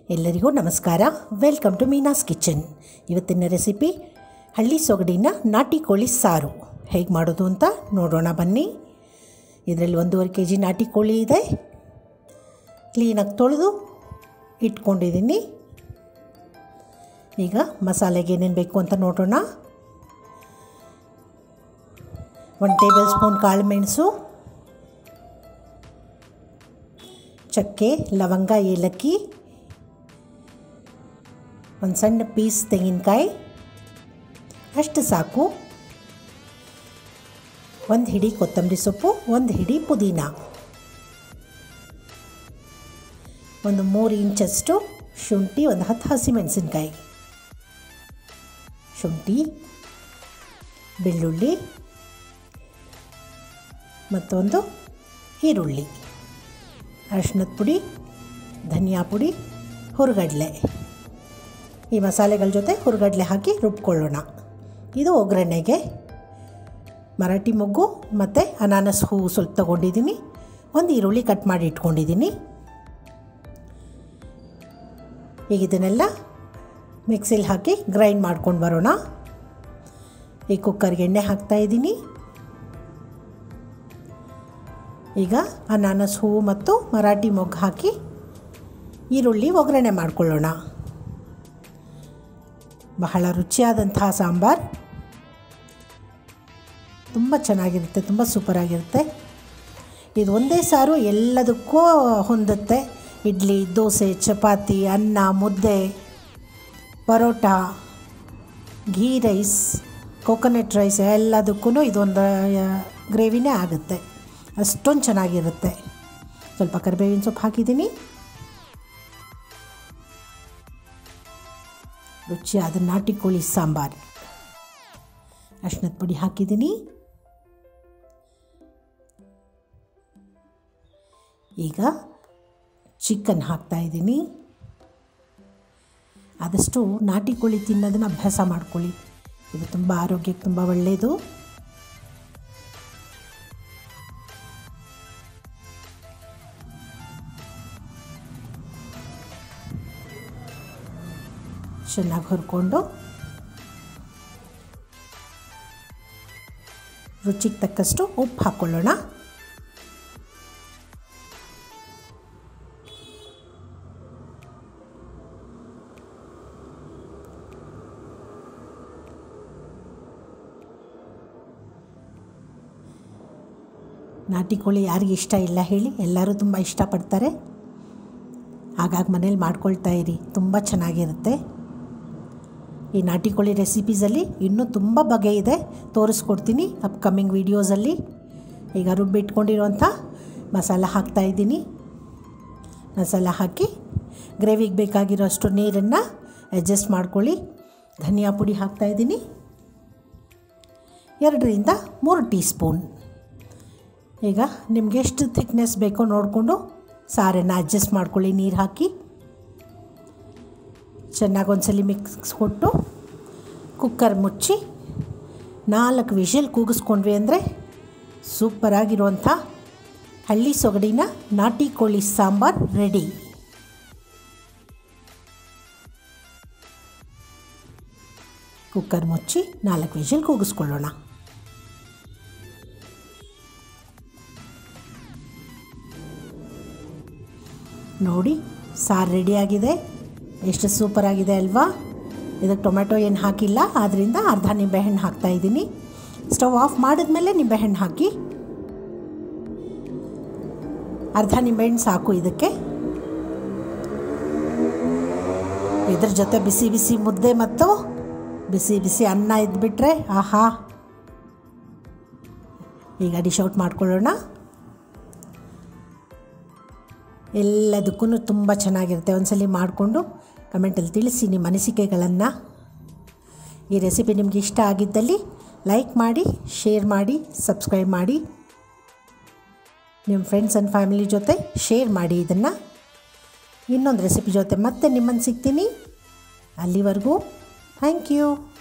ಎಲ್ಲರಿಗೂ ನಮಸ್ಕಾರ welcome to Meena's kitchen ಇವತ್ತಿನ ರೆಸಿಪಿ ಹಳ್ಳಿ ಸೊಗಡಿನ ನಾಟಿ ಕೋಳಿ ಸಾರು ಹೇಗೆ ಮಾಡೋದು ಅಂತ ನೋಡೋಣ ಬನ್ನಿ ಇದರಲ್ಲಿ ಒಂದೂವರೆ ಕೆ ಜಿ ನಾಟಿ ಕೋಳಿ ಇದೆ ಕ್ಲೀನಾಗಿ ತೊಳೆದು ಇಟ್ಕೊಂಡಿದ್ದೀನಿ ಈಗ ಮಸಾಲೆಗೆ ಏನೇನು ಬೇಕು ಅಂತ ನೋಡೋಣ ಒಂದು ಟೇಬಲ್ ಸ್ಪೂನ್ ಕಾಳು ಮೆಣಸು ಚಕ್ಕೆ ಲವಂಗ ಏಲಕ್ಕಿ ಒಂದು ಸಣ್ಣ ಪೀಸ್ ತೆಂಗಿನಕಾಯಿ ಅಷ್ಟು ಸಾಕು ಒಂದು ಹಿಡಿ ಕೊತ್ತಂಬರಿ ಸೊಪ್ಪು ಒಂದು ಹಿಡಿ ಪುದೀನ ಒಂದು ಮೂರು ಇಂಚಷ್ಟು ಶುಂಠಿ ಒಂದು ಹತ್ತು ಹಸಿಮೆಣಸಿನ್ಕಾಯಿ ಶುಂಠಿ ಬೆಳ್ಳುಳ್ಳಿ ಮತ್ತೊಂದು ಈರುಳ್ಳಿ ಅರಿಶಿನದ ಪುಡಿ ಧನಿಯಾ ಪುಡಿ ಹುರುಗಡ್ಲೆ ಈ ಮಸಾಲೆಗಳ ಜೊತೆ ಹುರುಗಡ್ಲೆ ಹಾಕಿ ರುಬ್ಕೊಳ್ಳೋಣ ಇದು ಒಗ್ಗರಣೆಗೆ ಮರಾಠಿ ಮೊಗ್ಗು ಮತ್ತು ಅನಾನಸ್ ಹೂವು ಸ್ವಲ್ಪ ತೊಗೊಂಡಿದ್ದೀನಿ ಒಂದು ಈರುಳ್ಳಿ ಕಟ್ ಮಾಡಿ ಇಟ್ಕೊಂಡಿದ್ದೀನಿ ಈಗ ಇದನ್ನೆಲ್ಲ ಮಿಕ್ಸಿಲಿ ಹಾಕಿ ಗ್ರೈಂಡ್ ಮಾಡ್ಕೊಂಡು ಬರೋಣ ಈ ಕುಕ್ಕರ್ಗೆ ಎಣ್ಣೆ ಹಾಕ್ತಾಯಿದ್ದೀನಿ ಈಗ ಅನಾನಸ್ ಹೂವು ಮತ್ತು ಮರಾಠಿ ಮೊಗ್ಗು ಹಾಕಿ ಈರುಳ್ಳಿ ಒಗ್ಗರಣೆ ಮಾಡಿಕೊಳ್ಳೋಣ ಬಹಳ ರುಚಿಯಾದಂತಹ ಸಾಂಬಾರು ತುಂಬ ಚೆನ್ನಾಗಿರುತ್ತೆ ತುಂಬ ಸೂಪರಾಗಿರುತ್ತೆ ಇದು ಒಂದೇ ಸಾರು ಎಲ್ಲದಕ್ಕೂ ಹೊಂದುತ್ತೆ ಇಡ್ಲಿ ದೋಸೆ ಚಪಾತಿ ಅನ್ನ ಮುದ್ದೆ paratha ghee rice coconut rice ಎಲ್ಲದಕ್ಕೂ ಇದೊಂದು ಗ್ರೇವಿನೇ ಆಗುತ್ತೆ ಅಷ್ಟೊಂದು ಚೆನ್ನಾಗಿರುತ್ತೆ ಸ್ವಲ್ಪ ಕರಿಬೇವಿನ ಸೊಪ್ಪು ಹಾಕಿದ್ದೀನಿ ರುಚಿಯಾದ ನಾಟಿ ಕೋಳಿ ಸಾಂಬಾರು ಅರ್ಶಿನದ ಪುಡಿ ಹಾಕಿದ್ದೀನಿ ಈಗ ಚಿಕನ್ ಹಾಕ್ತಾಯಿದ್ದೀನಿ ಆದಷ್ಟು ನಾಟಿ ಕೋಳಿ ತಿನ್ನೋದನ್ನು ಅಭ್ಯಾಸ ಮಾಡ್ಕೊಳ್ಳಿ ಇದು ತುಂಬ ಆರೋಗ್ಯಕ್ಕೆ ತುಂಬ ಒಳ್ಳೆಯದು ಚೆನ್ನಾಗಿ ಹುರ್ಕೊಂಡು ರುಚಿಗೆ ತಕ್ಕಷ್ಟು ಉಪ್ಪು ಹಾಕ್ಕೊಳ್ಳೋಣ ನಾಟಿ ಕೋಳಿ ಯಾರಿಗೆ ಇಷ್ಟ ಇಲ್ಲ ಹೇಳಿ ಎಲ್ಲರೂ ತುಂಬ ಇಷ್ಟಪಡ್ತಾರೆ ಹಾಗಾಗಿ ಮನೇಲಿ ಮಾಡ್ಕೊಳ್ತಾ ಇರಿ ತುಂಬ ಚೆನ್ನಾಗಿರುತ್ತೆ ಈ ನಾಟಿ ಕೋಳಿ ರೆಸಿಪೀಸಲ್ಲಿ ಇನ್ನೂ ತುಂಬ ಬಗೆ ಇದೆ ತೋರಿಸ್ಕೊಡ್ತೀನಿ ಅಪ್ಕಮಿಂಗ್ ವೀಡಿಯೋಸಲ್ಲಿ ಈಗ ರುಬ್ಬಿಟ್ಕೊಂಡಿರೋಂಥ ಮಸಾಲ ಹಾಕ್ತಾಯಿದ್ದೀನಿ ಮಸಾಲ ಹಾಕಿ ಗ್ರೇವಿಗೆ ಬೇಕಾಗಿರೋಷ್ಟು ನೀರನ್ನು ಅಡ್ಜಸ್ಟ್ ಮಾಡ್ಕೊಳ್ಳಿ ಧನಿಯಾ ಪುಡಿ ಹಾಕ್ತಾಯಿದ್ದೀನಿ ಎರಡರಿಂದ ಮೂರು ಟೀ ಸ್ಪೂನ್ ಈಗ ನಿಮ್ಗೆ ಎಷ್ಟು ಥಿಕ್ನೆಸ್ ಬೇಕೋ ನೋಡಿಕೊಂಡು ಸಾರನ್ನು ಅಡ್ಜಸ್ಟ್ ಮಾಡ್ಕೊಳ್ಳಿ ನೀರು ಹಾಕಿ ಚೆನ್ನಾಗಿ ಒಂದ್ಸಲಿ ಮಿಕ್ಸ್ ಕೊಟ್ಟು ಕುಕ್ಕರ್ ಮುಚ್ಚಿ ನಾಲ್ಕು ವಿಷಲ್ ಕೂಗಿಸ್ಕೊಂಡ್ವಿ ಅಂದರೆ ಸೂಪರಾಗಿರುವಂಥ ಹಳ್ಳಿ ಸೊಗಡಿನ ನಾಟಿ ಕೋಳಿ ಸಾಂಬಾರು ರೆಡಿ ಕುಕ್ಕರ್ ಮುಚ್ಚಿ ನಾಲ್ಕು ವಿಷಲ್ ಕೂಗಿಸ್ಕೊಳ್ಳೋಣ ನೋಡಿ ಸಾರು ರೆಡಿಯಾಗಿದೆ ಎಷ್ಟು ಸೂಪರಾಗಿದೆ ಅಲ್ವಾ ಇದಕ್ಕೆ ಟೊಮೆಟೊ ಏನು ಹಾಕಿಲ್ಲ ಆದ್ದರಿಂದ ಅರ್ಧ ನಿಂಬೆಹಣ್ಣು ಹಾಕ್ತಾಯಿದ್ದೀನಿ ಸ್ಟವ್ ಆಫ್ ಮಾಡಿದ್ಮೇಲೆ ನಿಂಬೆಹಣ್ಣು ಹಾಕಿ ಅರ್ಧ ನಿಂಬೆಹಣ್ಣು ಸಾಕು ಇದಕ್ಕೆ ಇದ್ರ ಜೊತೆ ಬಿಸಿ ಬಿಸಿ ಮುದ್ದೆ ಮತ್ತು ಬಿಸಿ ಬಿಸಿ ಅನ್ನ ಇದ್ಬಿಟ್ರೆ ಆಹಾ ಈಗ ಡಿಶ್ ಔಟ್ ಮಾಡ್ಕೊಳ್ಳೋಣ ಎಲ್ಲದಕ್ಕೂ ತುಂಬ ಚೆನ್ನಾಗಿರುತ್ತೆ ಒಂದ್ಸಲಿ ಮಾಡಿಕೊಂಡು ಕಮೆಂಟಲ್ಲಿ ತಿಳಿಸಿ ನಿಮ್ಮ ಅನಿಸಿಕೆಗಳನ್ನು ಈ ರೆಸಿಪಿ ನಿಮಗೆ ಇಷ್ಟ ಆಗಿದ್ದಲ್ಲಿ ಲೈಕ್ ಮಾಡಿ ಶೇರ್ ಮಾಡಿ ಸಬ್ಸ್ಕ್ರೈಬ್ ಮಾಡಿ ನಿಮ್ಮ ಫ್ರೆಂಡ್ಸ್ ಆ್ಯಂಡ್ ಫ್ಯಾಮಿಲಿ ಜೊತೆ ಶೇರ್ ಮಾಡಿ ಇದನ್ನು ಇನ್ನೊಂದು ರೆಸಿಪಿ ಜೊತೆ ಮತ್ತೆ ನಿಮ್ಮನ್ನು ಸಿಗ್ತೀನಿ ಅಲ್ಲಿವರೆಗೂ ಥ್ಯಾಂಕ್ ಯು